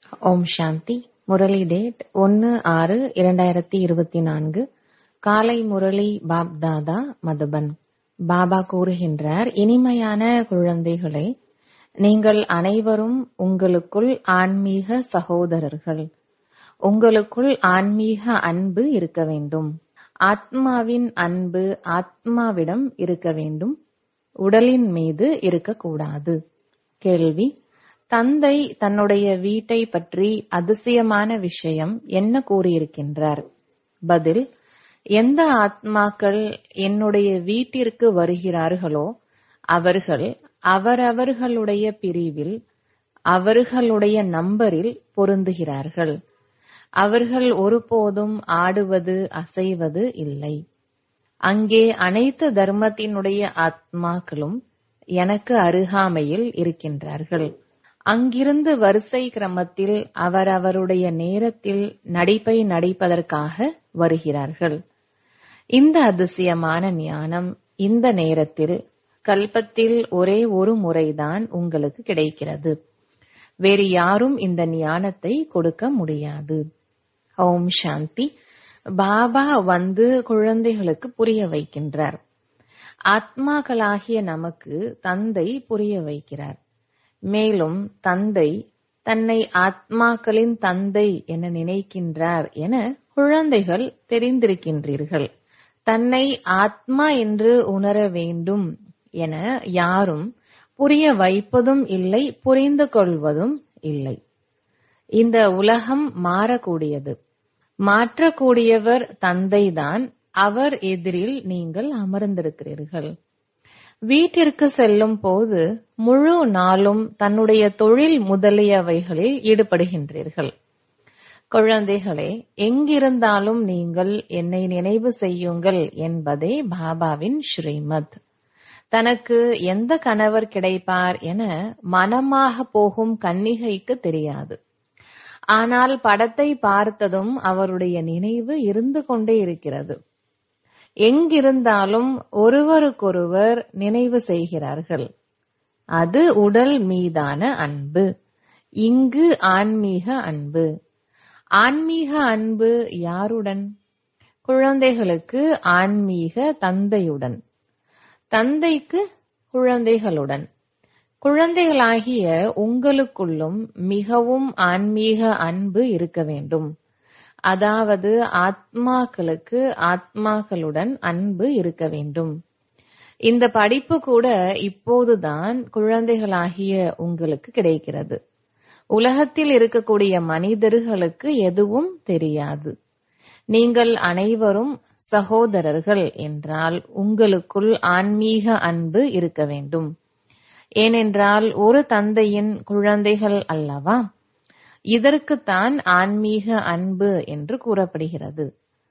ஓம் சாந்தி Murali date ஒன்னு ஆறு இரண்டாயிரத்தி இருபத்தி நான்கு காலை முரளி பாப் தாதா மதுபன் பாபா கூறுகின்றார் இனிமையான குழந்தைகளே நீங்கள் அனைவரும் உங்களுக்குள் ஆன்மீக சகோதரர்கள் உங்களுக்குள் ஆன்மீக அன்பு இருக்க வேண்டும் ஆத்மாவின் அன்பு ஆத்மாவிடம் இருக்க வேண்டும் உடலின் மீது இருக்கக்கூடாது கேள்வி தந்தை தன்னுடைய வீட்டை பற்றி அதிசயமான விஷயம் என்ன கூறியிருக்கின்றார் பதில் எந்த ஆத்மாக்கள் என்னுடைய வீட்டிற்கு வருகிறார்களோ அவர்கள் அவரவர்களுடைய பிரிவில் அவர்களுடைய நம்பரில் பொருந்துகிறார்கள் அவர்கள் ஒருபோதும் ஆடுவது அசைவது இல்லை அங்கே அனைத்து தர்மத்தினுடைய ஆத்மாக்களும் எனக்கு அருகாமையில் இருக்கின்றார்கள் அங்கிருந்து வரிசை கிரமத்தில் அவரவருடைய நேரத்தில் நடிப்பை நடிப்பதற்காக வருகிறார்கள் இந்த அதிசயமான ஞானம் இந்த நேரத்தில் கல்பத்தில் ஒரே ஒரு முறைதான் உங்களுக்கு கிடைக்கிறது வேறு யாரும் இந்த ஞானத்தை கொடுக்க முடியாது ஓம் சாந்தி பாபா வந்து குழந்தைகளுக்கு புரிய வைக்கின்றார் ஆத்மாக்களாகிய நமக்கு தந்தை புரிய வைக்கிறார் மேலும் தந்தை தன்னை ஆத்மாக்களின் தந்தை என நினைக்கின்றார் என குழந்தைகள் தெரிந்திருக்கின்றீர்கள் தன்னை ஆத்மா என்று உணர வேண்டும் என யாரும் புரிய வைப்பதும் இல்லை புரிந்து கொள்வதும் இல்லை இந்த உலகம் மாறக்கூடியது மாற்றக்கூடியவர் தந்தைதான் அவர் எதிரில் நீங்கள் அமர்ந்திருக்கிறீர்கள் வீட்டிற்கு செல்லும் போது முழு நாளும் தன்னுடைய தொழில் முதலியவைகளில் ஈடுபடுகின்றீர்கள் குழந்தைகளே எங்கிருந்தாலும் நீங்கள் என்னை நினைவு செய்யுங்கள் என்பதே பாபாவின் ஸ்ரீமத் தனக்கு எந்த கணவர் கிடைப்பார் என மனமாக போகும் கன்னிகைக்கு தெரியாது ஆனால் படத்தை பார்த்ததும் அவருடைய நினைவு இருந்து கொண்டே இருக்கிறது எங்கிருந்தாலும் ஒருவருக்கொருவர் நினைவு செய்கிறார்கள் அது உடல் மீதான அன்பு இங்கு ஆன்மீக அன்பு ஆன்மீக அன்பு யாருடன் குழந்தைகளுக்கு ஆன்மீக தந்தையுடன் தந்தைக்கு குழந்தைகளுடன் குழந்தைகளாகிய உங்களுக்குள்ளும் மிகவும் ஆன்மீக அன்பு இருக்க வேண்டும் அதாவது ஆத்மாக்களுக்கு ஆத்மாக்களுடன் அன்பு இருக்க வேண்டும் இந்த படிப்பு கூட இப்போதுதான் குழந்தைகளாகிய உங்களுக்கு கிடைக்கிறது உலகத்தில் இருக்கக்கூடிய மனிதர்களுக்கு எதுவும் தெரியாது நீங்கள் அனைவரும் சகோதரர்கள் என்றால் உங்களுக்குள் ஆன்மீக அன்பு இருக்க வேண்டும் ஏனென்றால் ஒரு தந்தையின் குழந்தைகள் அல்லவா இதற்குத்தான் ஆன்மீக அன்பு என்று கூறப்படுகிறது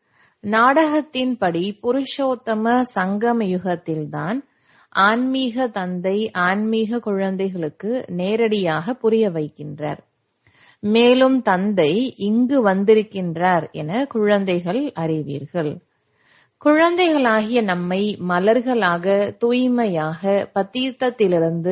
நாடகத்தின்படி புருஷோத்தம சங்கம யுகத்தில்தான் ஆன்மீக தந்தை ஆன்மீக குழந்தைகளுக்கு நேரடியாக புரிய வைக்கின்றார் மேலும் தந்தை இங்கு வந்திருக்கின்றார் என குழந்தைகள் அறிவீர்கள் குழந்தைகளாகிய நம்மை மலர்களாக தூய்மையாக பத்தீர்த்தத்திலிருந்து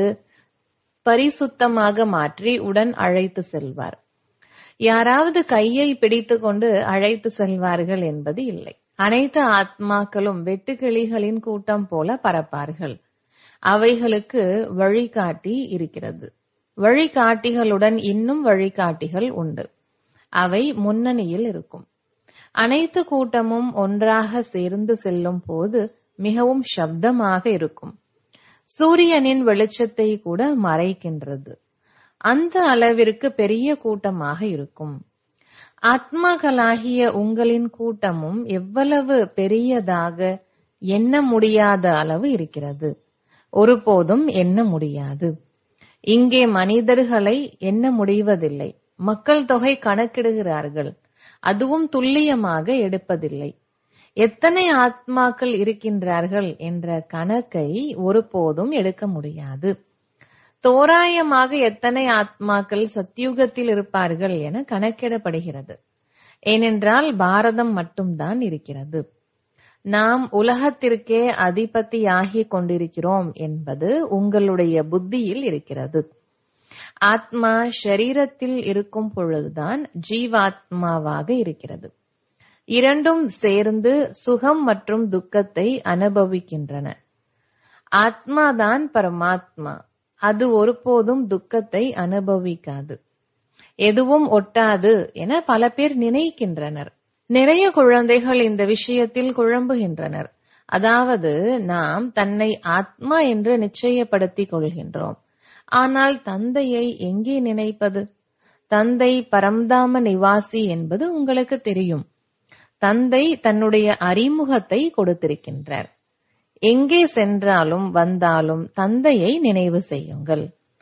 பரிசுத்தமாக மாற்றி உடன் அழைத்து செல்வார் யாராவது கையை பிடித்து கொண்டு அழைத்து செல்வார்கள் என்பது இல்லை அனைத்து ஆத்மாக்களும் வெட்டுக்கிளிகளின் கூட்டம் போல பரப்பார்கள் அவைகளுக்கு வழிகாட்டி இருக்கிறது வழிகாட்டிகளுடன் இன்னும் வழிகாட்டிகள் உண்டு அவை முன்னணியில் இருக்கும் அனைத்து கூட்டமும் ஒன்றாக சேர்ந்து செல்லும் போது மிகவும் சப்தமாக இருக்கும் சூரியனின் வெளிச்சத்தை கூட மறைக்கின்றது அந்த அளவிற்கு பெரிய கூட்டமாக இருக்கும் ஆத்மாக்களாகிய உங்களின் கூட்டமும் எவ்வளவு பெரியதாக எண்ண முடியாத அளவு இருக்கிறது ஒருபோதும் எண்ண முடியாது இங்கே மனிதர்களை எண்ண முடிவதில்லை மக்கள் தொகை கணக்கிடுகிறார்கள் அதுவும் துல்லியமாக எடுப்பதில்லை எத்தனை ஆத்மாக்கள் இருக்கின்றார்கள் என்ற கணக்கை ஒருபோதும் எடுக்க முடியாது தோராயமாக எத்தனை ஆத்மாக்கள் சத்தியுகத்தில் இருப்பார்கள் என கணக்கிடப்படுகிறது ஏனென்றால் பாரதம் மட்டும்தான் இருக்கிறது நாம் உலகத்திற்கே அதிபதியாகிக் கொண்டிருக்கிறோம் என்பது உங்களுடைய புத்தியில் இருக்கிறது ஆத்மா ஷரீரத்தில் இருக்கும் பொழுதுதான் ஜீவாத்மாவாக இருக்கிறது இரண்டும் சேர்ந்து சுகம் மற்றும் துக்கத்தை அனுபவிக்கின்றன ஆத்மாதான் பரமாத்மா அது ஒருபோதும் துக்கத்தை அனுபவிக்காது எதுவும் ஒட்டாது என பல பேர் நினைக்கின்றனர் நிறைய குழந்தைகள் இந்த விஷயத்தில் குழம்புகின்றனர் அதாவது நாம் தன்னை ஆத்மா என்று நிச்சயப்படுத்திக் கொள்கின்றோம் ஆனால் தந்தையை எங்கே நினைப்பது தந்தை பரம்தாம நிவாசி என்பது உங்களுக்கு தெரியும் தந்தை தன்னுடைய அறிமுகத்தை கொடுத்திருக்கின்றார் எங்கே சென்றாலும் வந்தாலும் தந்தையை நினைவு செய்யுங்கள்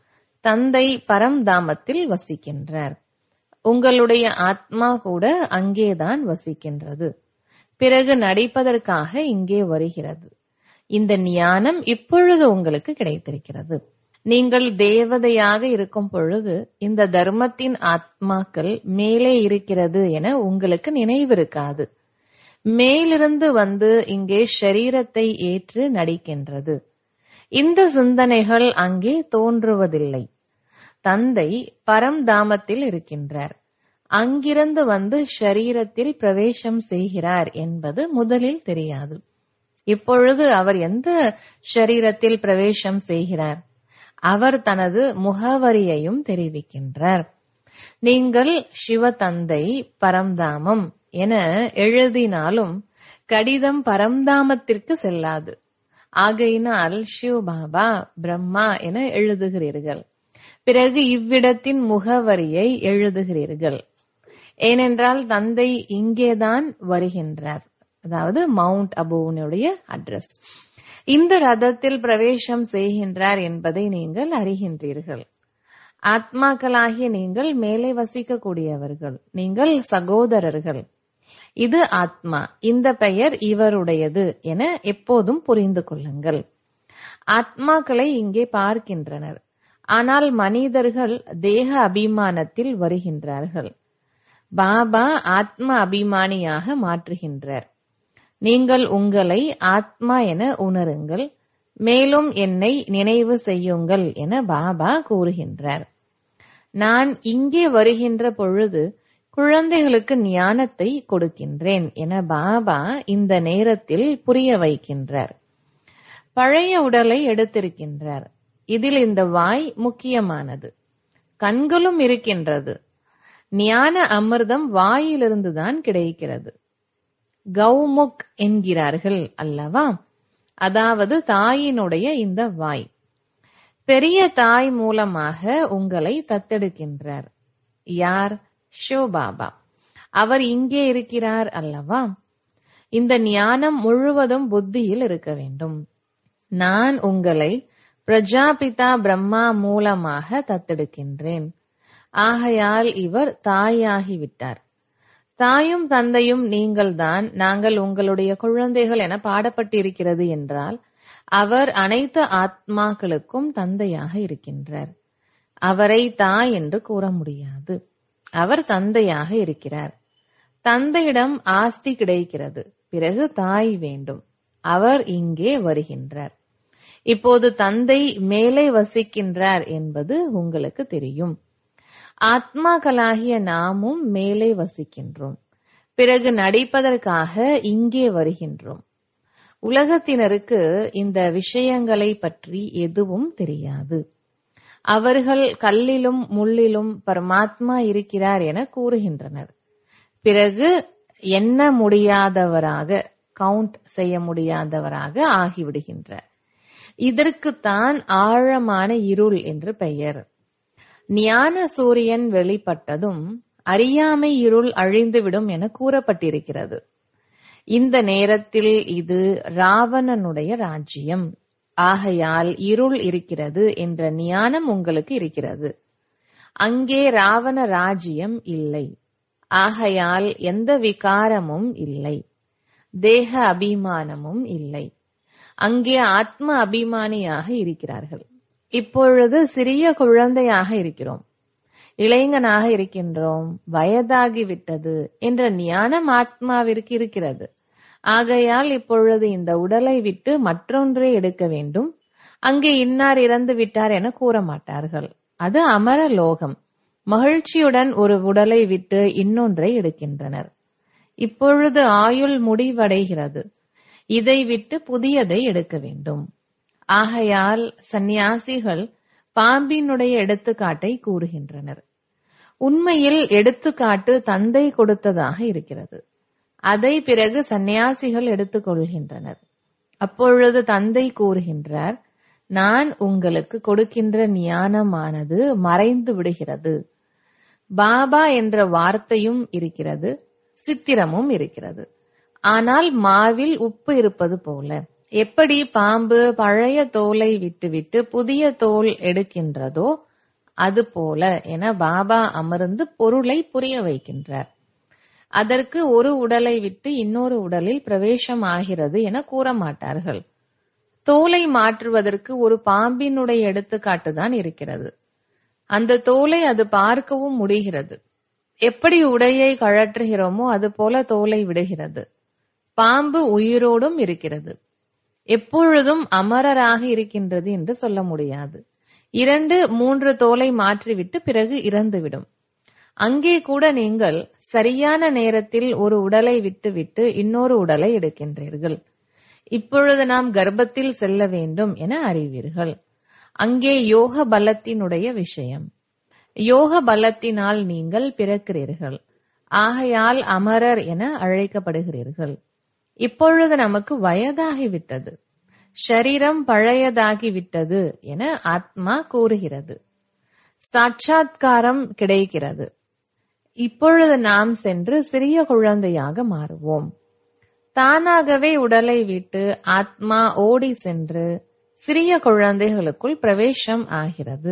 தந்தை பரம்தாமத்தில் வசிக்கின்றார் உங்களுடைய ஆத்மா கூட அங்கேதான் வசிக்கின்றது பிறகு நடிப்பதற்காக இங்கே வருகிறது இந்த ஞானம் இப்பொழுது உங்களுக்கு கிடைத்திருக்கிறது நீங்கள் தேவதையாக இருக்கும் பொழுது இந்த தர்மத்தின் ஆத்மாக்கள் மேலே இருக்கிறது என உங்களுக்கு நினைவிருக்காது மேலிருந்து வந்து இங்கே ஷரீரத்தை ஏற்று நடிக்கின்றது இந்த சிந்தனைகள் அங்கே தோன்றுவதில்லை தந்தை பரம்தாமத்தில் இருக்கின்றார் அங்கிருந்து வந்து ஷரீரத்தில் பிரவேசம் செய்கிறார் என்பது முதலில் தெரியாது இப்பொழுது அவர் எந்த ஷரீரத்தில் பிரவேசம் செய்கிறார் அவர் தனது முகவரியையும் தெரிவிக்கின்றார் நீங்கள் சிவதந்தை பரம்தாமம் என எழுதினாலும் கடிதம் பரம்தாமத்திற்கு செல்லாது ஆகையினால் சிவ பாபா பிரம்மா என எழுதுகிறீர்கள் பிறகு இவ்விடத்தின் முகவரியை எழுதுகிறீர்கள் ஏனென்றால் தந்தை இங்கேதான் வருகின்றார் அதாவது மவுண்ட் அபுவனுடைய அட்ரஸ் இந்த ரதத்தில் பிரவேசம் செய்கின்றார் என்பதை நீங்கள் அறிகின்றீர்கள் ஆத்மாக்களாகிய நீங்கள் மேலே வசிக்கக்கூடியவர்கள் நீங்கள் சகோதரர்கள் இது ஆத்மா இந்த பெயர் இவருடையது என எப்போதும் புரிந்து கொள்ளுங்கள் ஆத்மாக்களை இங்கே பார்க்கின்றனர் ஆனால் மனிதர்கள் தேக அபிமானத்தில் வருகின்றார்கள் பாபா ஆத்ம அபிமானியாக மாற்றுகின்றார் நீங்கள் உங்களை ஆத்மா என உணருங்கள் மேலும் என்னை நினைவு செய்யுங்கள் என பாபா கூறுகின்றார் நான் இங்கே வருகின்ற பொழுது குழந்தைகளுக்கு ஞானத்தை கொடுக்கின்றேன் என பாபா இந்த நேரத்தில் புரிய வைக்கின்றார் பழைய உடலை எடுத்திருக்கின்றார் இதில் இந்த வாய் முக்கியமானது கண்களும் இருக்கின்றது ஞான அமிர்தம் வாயிலிருந்துதான் கிடைக்கிறது கௌமுக் என்கிறார்கள் அல்லவா அதாவது தாயினுடைய இந்த வாய் பெரிய தாய் மூலமாக உங்களை தத்தெடுக்கின்றார் யார் ஷோபாபா அவர் இங்கே இருக்கிறார் அல்லவா இந்த ஞானம் முழுவதும் புத்தியில் இருக்க வேண்டும் நான் உங்களை பிரஜாபிதா பிரம்மா மூலமாக தத்தெடுக்கின்றேன் ஆகையால் இவர் தாயாகிவிட்டார் தாயும் தந்தையும் நீங்கள்தான் நாங்கள் உங்களுடைய குழந்தைகள் என பாடப்பட்டிருக்கிறது என்றால் அவர் அனைத்து ஆத்மாக்களுக்கும் தந்தையாக இருக்கின்றார் அவரை தாய் என்று கூற முடியாது அவர் தந்தையாக இருக்கிறார் தந்தையிடம் ஆஸ்தி கிடைக்கிறது பிறகு தாய் வேண்டும் அவர் இங்கே வருகின்றார் இப்போது தந்தை மேலே வசிக்கின்றார் என்பது உங்களுக்கு தெரியும் ஆத்மாக்களாகிய நாமும் மேலே வசிக்கின்றோம் பிறகு நடிப்பதற்காக இங்கே வருகின்றோம் உலகத்தினருக்கு இந்த விஷயங்களை பற்றி எதுவும் தெரியாது அவர்கள் கல்லிலும் முள்ளிலும் பரமாத்மா இருக்கிறார் என கூறுகின்றனர் பிறகு எண்ண முடியாதவராக கவுண்ட் செய்ய முடியாதவராக ஆகிவிடுகின்றார் இதற்குத்தான் ஆழமான இருள் என்று பெயர் ஞான சூரியன் வெளிப்பட்டதும் அறியாமை இருள் அழிந்துவிடும் என கூறப்பட்டிருக்கிறது இந்த நேரத்தில் இது ராவணனுடைய ராஜ்யம் ஆகையால் இருள் இருக்கிறது என்ற ஞானம் உங்களுக்கு இருக்கிறது அங்கே ராவண ராஜ்யம் இல்லை ஆகையால் எந்த விகாரமும் இல்லை தேக அபிமானமும் இல்லை அங்கே ஆத்ம அபிமானியாக இருக்கிறார்கள் இப்பொழுது சிறிய குழந்தையாக இருக்கிறோம் இளைஞனாக இருக்கின்றோம் வயதாகிவிட்டது என்ற ஞானம் ஆத்மாவிற்கு இருக்கிறது ஆகையால் இப்பொழுது இந்த உடலை விட்டு மற்றொன்றை எடுக்க வேண்டும் அங்கே இன்னார் இறந்து விட்டார் என கூற மாட்டார்கள் அது அமர லோகம் மகிழ்ச்சியுடன் ஒரு உடலை விட்டு இன்னொன்றை எடுக்கின்றனர் இப்பொழுது ஆயுள் முடிவடைகிறது இதை விட்டு புதியதை எடுக்க வேண்டும் ஆகையால் சந்நியாசிகள் பாம்பினுடைய எடுத்துக்காட்டை கூறுகின்றனர் உண்மையில் எடுத்துக்காட்டு தந்தை கொடுத்ததாக இருக்கிறது அதை பிறகு சந்நியாசிகள் எடுத்துக்கொள்கின்றனர் அப்பொழுது தந்தை கூறுகின்றார் நான் உங்களுக்கு கொடுக்கின்ற ஞானமானது மறைந்து விடுகிறது பாபா என்ற வார்த்தையும் இருக்கிறது சித்திரமும் இருக்கிறது ஆனால் மாவில் உப்பு இருப்பது போல எப்படி பாம்பு பழைய தோலை விட்டுவிட்டு புதிய தோல் எடுக்கின்றதோ அது போல என பாபா அமர்ந்து பொருளை புரிய வைக்கின்றார் அதற்கு ஒரு உடலை விட்டு இன்னொரு உடலில் பிரவேசம் ஆகிறது என கூற மாட்டார்கள் தோலை மாற்றுவதற்கு ஒரு பாம்பினுடைய எடுத்துக்காட்டுதான் இருக்கிறது அந்த தோலை அது பார்க்கவும் முடிகிறது எப்படி உடையை கழற்றுகிறோமோ அது போல தோலை விடுகிறது பாம்பு உயிரோடும் இருக்கிறது எப்பொழுதும் அமரராக இருக்கின்றது என்று சொல்ல முடியாது இரண்டு மூன்று தோலை மாற்றிவிட்டு பிறகு இறந்துவிடும் அங்கே கூட நீங்கள் சரியான நேரத்தில் ஒரு உடலை விட்டுவிட்டு இன்னொரு உடலை எடுக்கின்றீர்கள் இப்பொழுது நாம் கர்ப்பத்தில் செல்ல வேண்டும் என அறிவீர்கள் அங்கே யோக பலத்தினுடைய விஷயம் யோக பலத்தினால் நீங்கள் பிறக்கிறீர்கள் ஆகையால் அமரர் என அழைக்கப்படுகிறீர்கள் இப்பொழுது நமக்கு வயதாகிவிட்டது ஷரீரம் பழையதாகிவிட்டது என ஆத்மா கூறுகிறது சாட்சாத்காரம் கிடைக்கிறது இப்பொழுது நாம் சென்று சிறிய குழந்தையாக மாறுவோம் தானாகவே உடலை விட்டு ஆத்மா ஓடி சென்று சிறிய குழந்தைகளுக்குள் பிரவேசம் ஆகிறது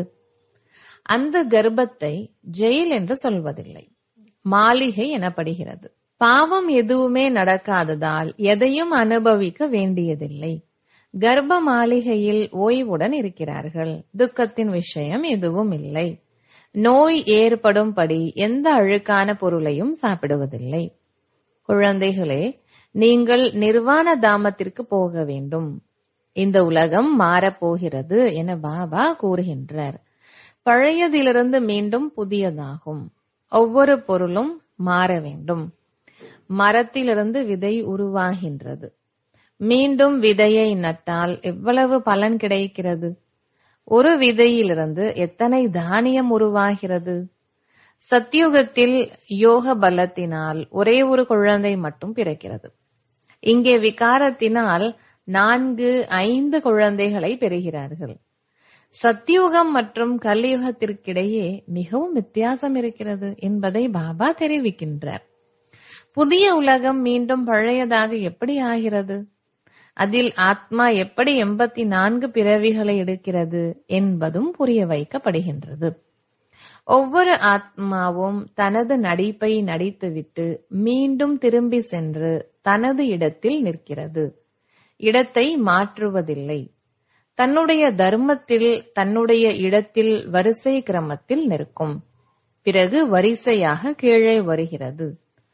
அந்த கர்ப்பத்தை ஜெயில் என்று சொல்வதில்லை மாளிகை எனப்படுகிறது பாவம் எதுவுமே நடக்காததால் எதையும் அனுபவிக்க வேண்டியதில்லை கர்ப்ப மாளிகையில் ஓய்வுடன் இருக்கிறார்கள் துக்கத்தின் விஷயம் எதுவும் இல்லை நோய் ஏற்படும்படி எந்த அழுக்கான பொருளையும் சாப்பிடுவதில்லை குழந்தைகளே நீங்கள் நிர்வாண தாமத்திற்கு போக வேண்டும் இந்த உலகம் மாறப்போகிறது என பாபா கூறுகின்றார் பழையதிலிருந்து மீண்டும் புதியதாகும் ஒவ்வொரு பொருளும் மாற வேண்டும் மரத்திலிருந்து விதை உருவாகின்றது மீண்டும் விதையை நட்டால் எவ்வளவு பலன் கிடைக்கிறது ஒரு விதையிலிருந்து எத்தனை தானியம் உருவாகிறது சத்தியுகத்தில் யோக பலத்தினால் ஒரே ஒரு குழந்தை மட்டும் பிறக்கிறது இங்கே விகாரத்தினால் நான்கு ஐந்து குழந்தைகளை பெறுகிறார்கள் சத்தியுகம் மற்றும் கலியுகத்திற்கிடையே மிகவும் வித்தியாசம் இருக்கிறது என்பதை பாபா தெரிவிக்கின்றார் புதிய உலகம் மீண்டும் பழையதாக எப்படி ஆகிறது அதில் ஆத்மா எப்படி எண்பத்தி நான்கு பிறவிகளை எடுக்கிறது என்பதும் புரிய வைக்கப்படுகின்றது ஒவ்வொரு ஆத்மாவும் தனது நடிப்பை நடித்துவிட்டு மீண்டும் திரும்பி சென்று தனது இடத்தில் நிற்கிறது இடத்தை மாற்றுவதில்லை தன்னுடைய தர்மத்தில் தன்னுடைய இடத்தில் வரிசை கிரமத்தில் நிற்கும் பிறகு வரிசையாக கீழே வருகிறது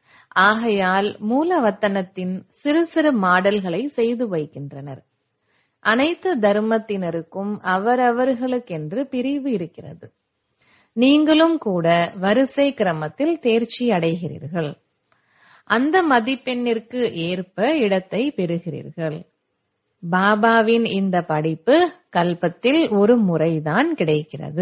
ஆகையால் மூலவத்தனத்தின் சிறு சிறு மாடல்களை செய்து வைக்கின்றனர் அனைத்து தர்மத்தினருக்கும் அவரவர்களுக்கென்று பிரிவு இருக்கிறது நீங்களும் கூட வரிசை கிரமத்தில் தேர்ச்சி அடைகிறீர்கள் அந்த மதிப்பெண்ணிற்கு ஏற்ப இடத்தை பெறுகிறீர்கள் பாபாவின் இந்த படிப்பு கல்பத்தில் ஒரு முறைதான் கிடைக்கிறது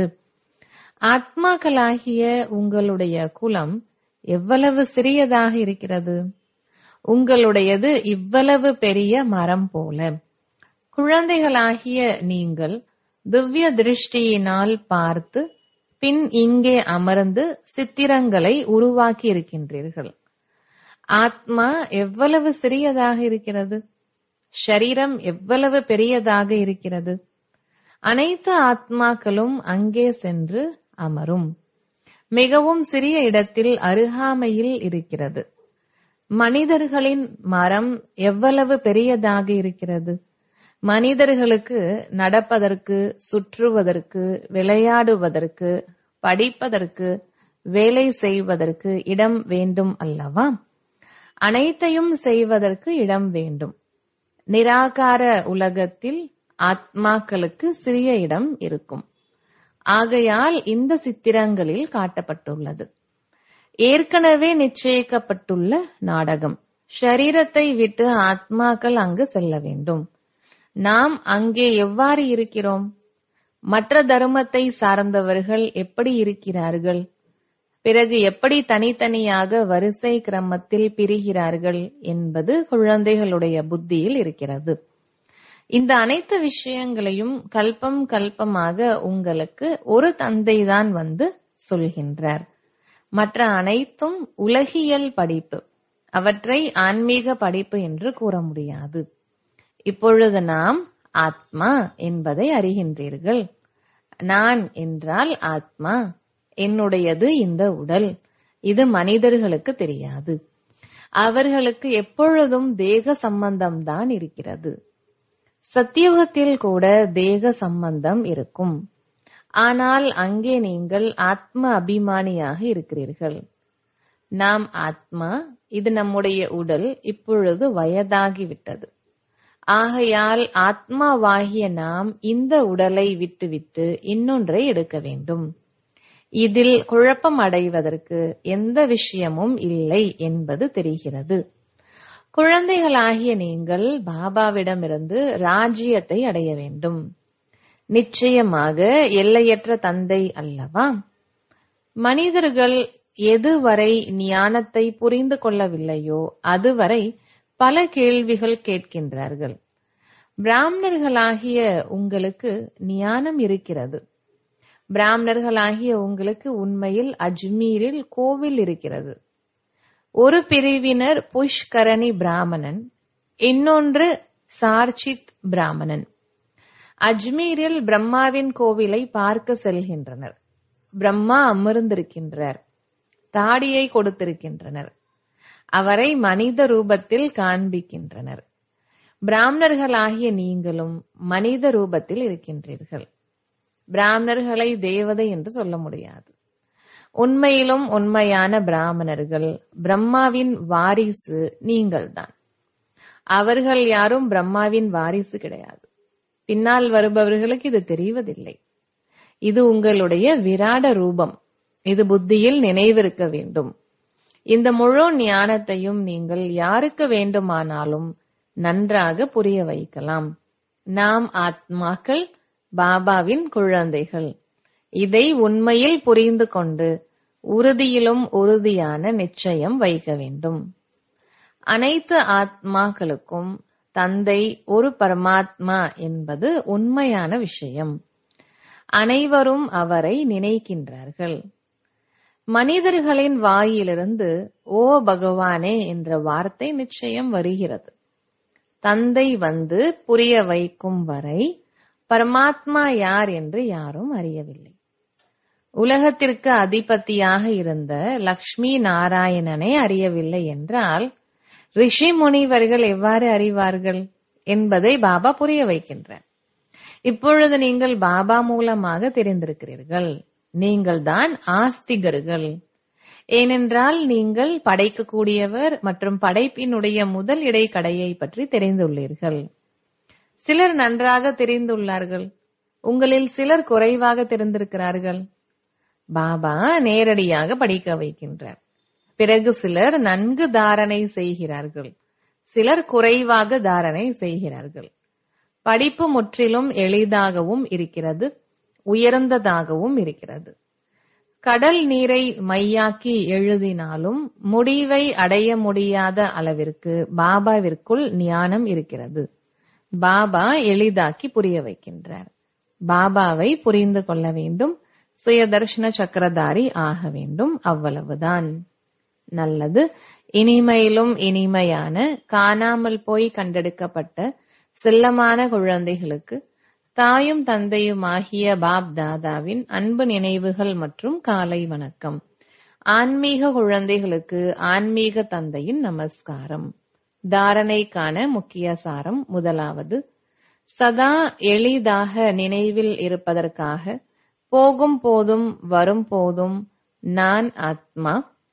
ஆத்மாக்களாகிய உங்களுடைய குலம் எவ்வளவு சிறியதாக இருக்கிறது உங்களுடையது இவ்வளவு பெரிய மரம் போல குழந்தைகளாகிய நீங்கள் திவ்ய திருஷ்டியினால் பார்த்து பின் இங்கே அமர்ந்து சித்திரங்களை உருவாக்கி இருக்கின்றீர்கள் ஆத்மா எவ்வளவு சிறியதாக இருக்கிறது ஷரீரம் எவ்வளவு பெரியதாக இருக்கிறது அனைத்து ஆத்மாக்களும் அங்கே சென்று அமரும் மிகவும் சிறிய இடத்தில் அருகாமையில் இருக்கிறது மனிதர்களின் மரம் எவ்வளவு பெரியதாக இருக்கிறது மனிதர்களுக்கு நடப்பதற்கு சுற்றுவதற்கு விளையாடுவதற்கு படிப்பதற்கு வேலை செய்வதற்கு இடம் வேண்டும் அல்லவா அனைத்தையும் செய்வதற்கு இடம் வேண்டும் நிராகார உலகத்தில் ஆத்மாக்களுக்கு சிறிய இடம் இருக்கும் ஆகையால் இந்த சித்திரங்களில் காட்டப்பட்டுள்ளது ஏற்கனவே நிச்சயிக்கப்பட்டுள்ள நாடகம் ஷரீரத்தை விட்டு ஆத்மாக்கள் அங்கு செல்ல வேண்டும் நாம் அங்கே எவ்வாறு இருக்கிறோம் மற்ற தர்மத்தை சார்ந்தவர்கள் எப்படி இருக்கிறார்கள் பிறகு எப்படி தனித்தனியாக வரிசை கிரமத்தில் பிரிகிறார்கள் என்பது குழந்தைகளுடைய புத்தியில் இருக்கிறது இந்த அனைத்து விஷயங்களையும் கல்பம் கல்பமாக உங்களுக்கு ஒரு தந்தைதான் வந்து சொல்கின்றார் மற்ற அனைத்தும் உலகியல் படிப்பு அவற்றை ஆன்மீக படிப்பு என்று கூற முடியாது இப்பொழுது நாம் ஆத்மா என்பதை அறிகின்றீர்கள் நான் என்றால் ஆத்மா என்னுடையது இந்த உடல் இது மனிதர்களுக்கு தெரியாது அவர்களுக்கு எப்பொழுதும் தேக சம்பந்தம் தான் இருக்கிறது சத்தியுகத்தில் கூட தேக சம்பந்தம் இருக்கும் ஆனால் அங்கே நீங்கள் ஆத்ம அபிமானியாக இருக்கிறீர்கள் நாம் ஆத்மா இது நம்முடைய உடல் இப்பொழுது வயதாகிவிட்டது ஆகையால் ஆத்மாவாகிய நாம் இந்த உடலை விட்டுவிட்டு இன்னொன்றை எடுக்க வேண்டும் இதில் குழப்பம் அடைவதற்கு எந்த விஷயமும் இல்லை என்பது தெரிகிறது குழந்தைகளாகிய நீங்கள் பாபாவிடமிருந்து ராஜ்யத்தை அடைய வேண்டும் நிச்சயமாக எல்லையற்ற தந்தை அல்லவா மனிதர்கள் எதுவரை ஞானத்தை புரிந்து கொள்ளவில்லையோ அதுவரை பல கேள்விகள் கேட்கின்றார்கள் பிராமணர்களாகிய உங்களுக்கு ஞானம் இருக்கிறது பிராமணர்களாகிய உங்களுக்கு உண்மையில் அஜ்மீரில் கோவில் இருக்கிறது ஒரு பிரிவினர் புஷ்கரணி பிராமணன் இன்னொன்று சார்ச்சித் பிராமணன் அஜ்மீரில் பிரம்மாவின் கோவிலை பார்க்க செல்கின்றனர் பிரம்மா அமர்ந்திருக்கின்றார் தாடியை கொடுத்திருக்கின்றனர் அவரை மனித ரூபத்தில் காண்பிக்கின்றனர் பிராமணர்களாகிய நீங்களும் மனித ரூபத்தில் இருக்கின்றீர்கள் பிராமணர்களை தேவதை என்று சொல்ல முடியாது உண்மையிலும் உண்மையான பிராமணர்கள் பிரம்மாவின் வாரிசு நீங்கள்தான் அவர்கள் யாரும் பிரம்மாவின் வாரிசு கிடையாது பின்னால் வருபவர்களுக்கு இது தெரிவதில்லை இது உங்களுடைய விராட ரூபம் இது புத்தியில் நினைவிருக்க வேண்டும் இந்த முழு ஞானத்தையும் நீங்கள் யாருக்கு வேண்டுமானாலும் நன்றாக புரிய வைக்கலாம் நாம் ஆத்மாக்கள் பாபாவின் குழந்தைகள் இதை உண்மையில் புரிந்து கொண்டு உறுதியிலும் உறுதியான நிச்சயம் வைக்க வேண்டும் அனைத்து ஆத்மாக்களுக்கும் தந்தை ஒரு பரமாத்மா என்பது உண்மையான விஷயம் அனைவரும் அவரை நினைக்கின்றார்கள் மனிதர்களின் வாயிலிருந்து ஓ பகவானே என்ற வார்த்தை நிச்சயம் வருகிறது தந்தை வந்து புரிய வைக்கும் வரை பரமாத்மா யார் என்று யாரும் அறியவில்லை உலகத்திற்கு அதிபதியாக இருந்த லக்ஷ்மி நாராயணனை அறியவில்லை என்றால் ரிஷி முனிவர்கள் எவ்வாறு அறிவார்கள் என்பதை பாபா புரிய வைக்கின்றார் இப்பொழுது நீங்கள் பாபா மூலமாக தெரிந்திருக்கிறீர்கள் நீங்கள் தான் ஆஸ்திகர்கள் ஏனென்றால் நீங்கள் படைக்கக்கூடியவர் மற்றும் படைப்பினுடைய முதல் இடைக்கடையை பற்றி தெரிந்துள்ளீர்கள் சிலர் நன்றாக தெரிந்துள்ளார்கள் உங்களில் சிலர் குறைவாக தெரிந்திருக்கிறார்கள் பாபா நேரடியாக படிக்க வைக்கின்றார் பிறகு சிலர் நன்கு தாரணை செய்கிறார்கள் சிலர் குறைவாக தாரணை செய்கிறார்கள் படிப்பு முற்றிலும் எளிதாகவும் இருக்கிறது உயர்ந்ததாகவும் இருக்கிறது கடல் நீரை மையாக்கி எழுதினாலும் முடிவை அடைய முடியாத அளவிற்கு பாபாவிற்குள் ஞானம் இருக்கிறது பாபா எளிதாக்கி புரிய வைக்கின்றார் பாபாவை புரிந்து கொள்ள வேண்டும் சுயதர்ஷன சக்கரதாரி ஆக வேண்டும் அவ்வளவுதான் நல்லது இனிமையிலும் இனிமையான காணாமல் போய் கண்டெடுக்கப்பட்ட செல்லமான குழந்தைகளுக்கு தாயும் தந்தையும் ஆகிய பாப் தாதாவின் அன்பு நினைவுகள் மற்றும் காலை வணக்கம் ஆன்மீக குழந்தைகளுக்கு ஆன்மீக தந்தையின் நமஸ்காரம் தாரணைக்கான முக்கிய சாரம் முதலாவது சதா எளிதாக நினைவில் இருப்பதற்காக போகும் போதும் வரும் போதும் நான் ஆத்மா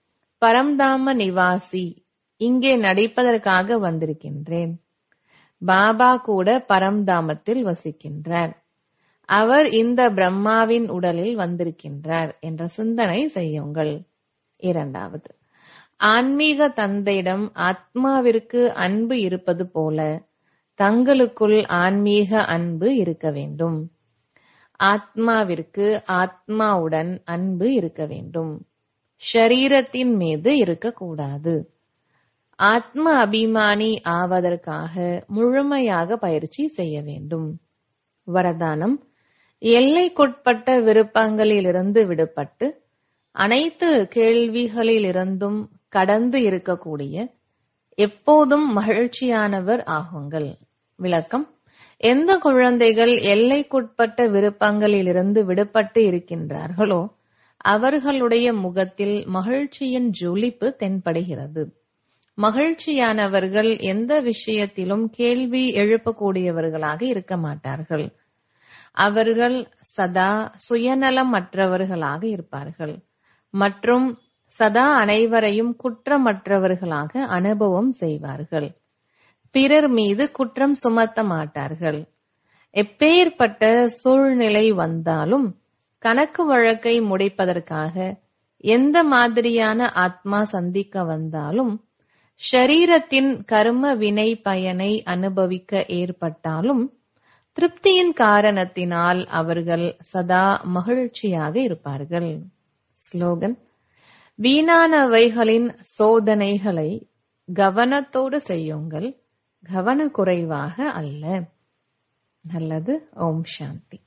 பரம்தாம நிவாசி இங்கே நடிப்பதற்காக வந்திருக்கின்றேன் பாபா கூட பரம்தாமத்தில் வசிக்கின்றார் அவர் இந்த பிரம்மாவின் உடலில் வந்திருக்கின்றார் என்ற சிந்தனை செய்யுங்கள் இரண்டாவது ஆன்மீக தந்தையிடம் ஆத்மாவிற்கு அன்பு இருப்பது போல தங்களுக்குள் ஆன்மீக அன்பு இருக்க வேண்டும் ஆத்மாவிற்கு ஆத்மாவுடன் அன்பு இருக்க வேண்டும் ஷரீரத்தின் மீது இருக்கக்கூடாது ஆத்ம அபிமானி ஆவதற்காக முழுமையாக பயிற்சி செய்ய வேண்டும் வரதானம் எல்லைக்குட்பட்ட விருப்பங்களிலிருந்து விடுபட்டு அனைத்து கேள்விகளிலிருந்தும் கடந்து இருக்கக்கூடிய எப்போதும் மகிழ்ச்சியானவர் ஆகுங்கள் விளக்கம் எந்த குழந்தைகள் எல்லைக்குட்பட்ட விருப்பங்களிலிருந்து விடுபட்டு இருக்கின்றார்களோ அவர்களுடைய முகத்தில் மகிழ்ச்சியின் ஜொலிப்பு தென்படுகிறது மகிழ்ச்சியானவர்கள் எந்த விஷயத்திலும் கேள்வி எழுப்பக்கூடியவர்களாக இருக்க மாட்டார்கள் அவர்கள் சதா சுயநலமற்றவர்களாக இருப்பார்கள் மற்றும் சதா அனைவரையும் குற்றமற்றவர்களாக அனுபவம் செய்வார்கள் பிறர் மீது குற்றம் சுமத்த மாட்டார்கள் எப்பேற்பட்ட சூழ்நிலை வந்தாலும் கணக்கு வழக்கை முடிப்பதற்காக எந்த மாதிரியான ஆத்மா சந்திக்க வந்தாலும் ஷரீரத்தின் கர்ம வினை பயனை அனுபவிக்க ஏற்பட்டாலும் திருப்தியின் காரணத்தினால் அவர்கள் சதா மகிழ்ச்சியாக இருப்பார்கள் ஸ்லோகன் வீணானவைகளின் சோதனைகளை கவனத்தோடு செய்யுங்கள் கவனக்குறைவாக அல்ல நல்லது ஓம் சாந்தி